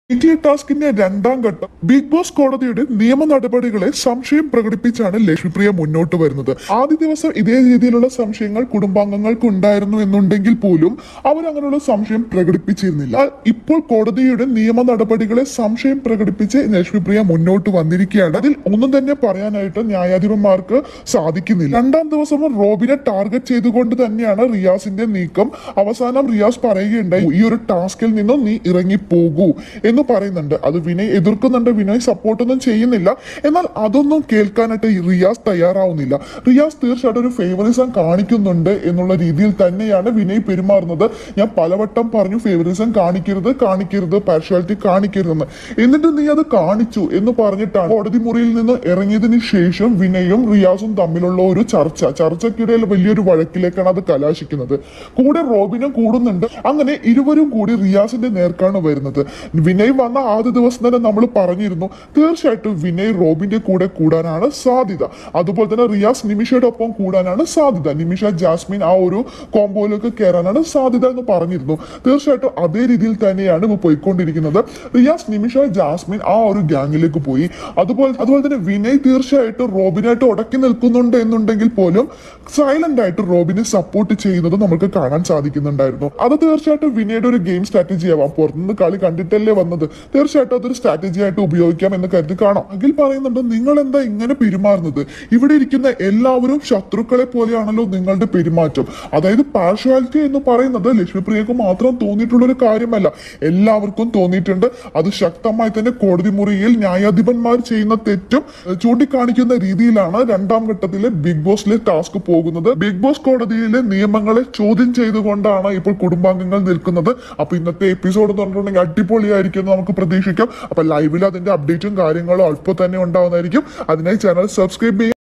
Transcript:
weekly ടാസ്കിന്റെ രണ്ടാം ഘട്ടം ബിഗ് ബോസ് കോടതിയുടെ നിയമ നടപടികളെ സംശയം പ്രകടിപ്പിച്ചാണ് ലക്ഷ്മിപ്രിയ മുന്നോട്ട് വരുന്നത് ആദ്യ ദിവസം ഇതേ രീതിയിലുള്ള സംശയങ്ങൾ കുടുംബാംഗങ്ങൾക്ക് ഉണ്ടായിരുന്നു എന്നുണ്ടെങ്കിൽ പോലും അവർ അങ്ങനെയുള്ള സംശയം പ്രകടിപ്പിച്ചിരുന്നില്ല എന്നാൽ ഇപ്പോൾ കോടതിയുടെ നിയമ നടപടികളെ സംശയം പ്രകടിപ്പിച്ച് ലക്ഷ്മിപ്രിയ മുന്നോട്ട് വന്നിരിക്കുകയാണ് അതിൽ ഒന്നും തന്നെ പറയാനായിട്ട് ന്യായാധിപന്മാർക്ക് സാധിക്കുന്നില്ല രണ്ടാം ദിവസം റോബിനെ ടാർഗറ്റ് ചെയ്തുകൊണ്ട് തന്നെയാണ് റിയാസിന്റെ നീക്കം അവസാനം റിയാസ് പറയുകയുണ്ടായി ഈ ഒരു ടാസ്കിൽ നിന്നും നീ ഇറങ്ങി പോകൂ എന്ന് പറയുന്നുണ്ട് അത് വിനയ് എതിർക്കുന്നുണ്ട് വിനയ് സപ്പോർട്ടൊന്നും ചെയ്യുന്നില്ല എന്നാൽ അതൊന്നും കേൾക്കാനായിട്ട് ഈ റിയാസ് തയ്യാറാവുന്നില്ല റിയാസ് തീർച്ചയായിട്ടും ഒരു ഫേവറിസം കാണിക്കുന്നുണ്ട് എന്നുള്ള രീതിയിൽ തന്നെയാണ് വിനയ് പെരുമാറുന്നത് ഞാൻ പലവട്ടം പറഞ്ഞു ഫേവറിസം കാണിക്കരുത് കാണിക്കരുത് പാർഷ്വാലിറ്റി കാണിക്കരുതെന്ന് എന്നിട്ട് നീ അത് കാണിച്ചു എന്ന് പറഞ്ഞിട്ടാണ് കോടതി മുറിയിൽ നിന്ന് ഇറങ്ങിയതിന് ശേഷം വിനയും റിയാസും തമ്മിലുള്ള ഒരു ചർച്ച ചർച്ചയ്ക്കിടയിൽ വലിയൊരു വഴക്കിലേക്കാണ് അത് കലാശിക്കുന്നത് കൂടെ റോബിനും കൂടുന്നുണ്ട് അങ്ങനെ ഇരുവരും കൂടി റിയാസിന്റെ നേർക്കാണ് വരുന്നത് വിനയ് വന്ന ആദ്യ ദിവസം തന്നെ നമ്മൾ പറഞ്ഞിരുന്നു തീർച്ചയായിട്ടും വിനയ് റോബിന്റെ കൂടെ കൂടാനാണ് സാധ്യത അതുപോലെ തന്നെ റിയാസ് നിമിഷയുടെ ഒപ്പം കൂടാനാണ് സാധ്യത നിമിഷ ജാസ്മിൻ ആ ഒരു കോംബോയിലേക്ക് കയറാനാണ് സാധ്യത എന്ന് പറഞ്ഞിരുന്നു തീർച്ചയായിട്ടും അതേ രീതിയിൽ തന്നെയാണ് ഇപ്പോൾ പോയിക്കൊണ്ടിരിക്കുന്നത് റിയാസ് നിമിഷ ജാസ്മിൻ ആ ഒരു ഗ്യാങ്ങിലേക്ക് പോയി അതുപോലെ അതുപോലെ തന്നെ വിനയ് തീർച്ചയായിട്ടും റോബിനായിട്ട് ഉടക്കി നിൽക്കുന്നുണ്ട് എന്നുണ്ടെങ്കിൽ പോലും സൈലന്റ് ആയിട്ട് റോബിനെ സപ്പോർട്ട് ചെയ്യുന്നത് നമുക്ക് കാണാൻ സാധിക്കുന്നുണ്ടായിരുന്നു അത് തീർച്ചയായിട്ടും വിനയുടെ ഒരു ഗെയിം സ്ട്രാറ്റജി ആവാം പുറത്തുനിന്ന് കളി കണ്ടിട്ടല്ലേ വന്നത് തീർച്ചയായിട്ടും അതൊരു സ്ട്രാറ്റജി ആയിട്ട് ഉപയോഗിക്കാം എന്ന് കരുതി കാണാം അഖിൽ പറയുന്നുണ്ട് നിങ്ങൾ എന്താ ഇങ്ങനെ പെരുമാറുന്നത് ഇവിടെ ഇരിക്കുന്ന എല്ലാവരും ശത്രുക്കളെ പോലെയാണല്ലോ നിങ്ങളുടെ പെരുമാറ്റം അതായത് പാർഷ്വാലിറ്റി എന്ന് പറയുന്നത് ലക്ഷ്മിപ്രിയക്ക് മാത്രം തോന്നിയിട്ടുള്ള ഒരു കാര്യമല്ല എല്ലാവർക്കും തോന്നിയിട്ടുണ്ട് അത് ശക്തമായി തന്നെ കോടതി മുറിയിൽ ന്യായാധിപന്മാർ ചെയ്യുന്ന തെറ്റും ഏഹ്, ചൂണ്ടിക്കാണിക്കുന്ന രീതിയിലാണ് രണ്ടാം ഘട്ടത്തിലെ ബിഗ് ബോസിലെ ടാസ്ക് പോകുന്നത് ബിഗ് ബോസ് കോടതിയിലെ നിയമങ്ങളെ ചോദ്യം ചെയ്തുകൊണ്ടാണ് ഇപ്പോൾ കുടുംബാംഗങ്ങൾ നിൽക്കുന്നത് അപ്പൊ ഇന്നത്തെ എപ്പിസോഡ് എന്ന് പറഞ്ഞിട്ടുണ്ടെങ്കിൽ അടിപൊളിയായിരിക്കും എന്ന് നമുക്ക് പ്രതീക്ഷിക്കാം അപ്പൊ ലൈവിൽ അതിന്റെ അപ്ഡേറ്റും കാര്യങ്ങളും അല്പം തന്നെ ഉണ്ടാവുന്നതായിരിക്കും അതിനായി ചാനൽ സബ്സ്ക്രൈബ് ചെയ്യുക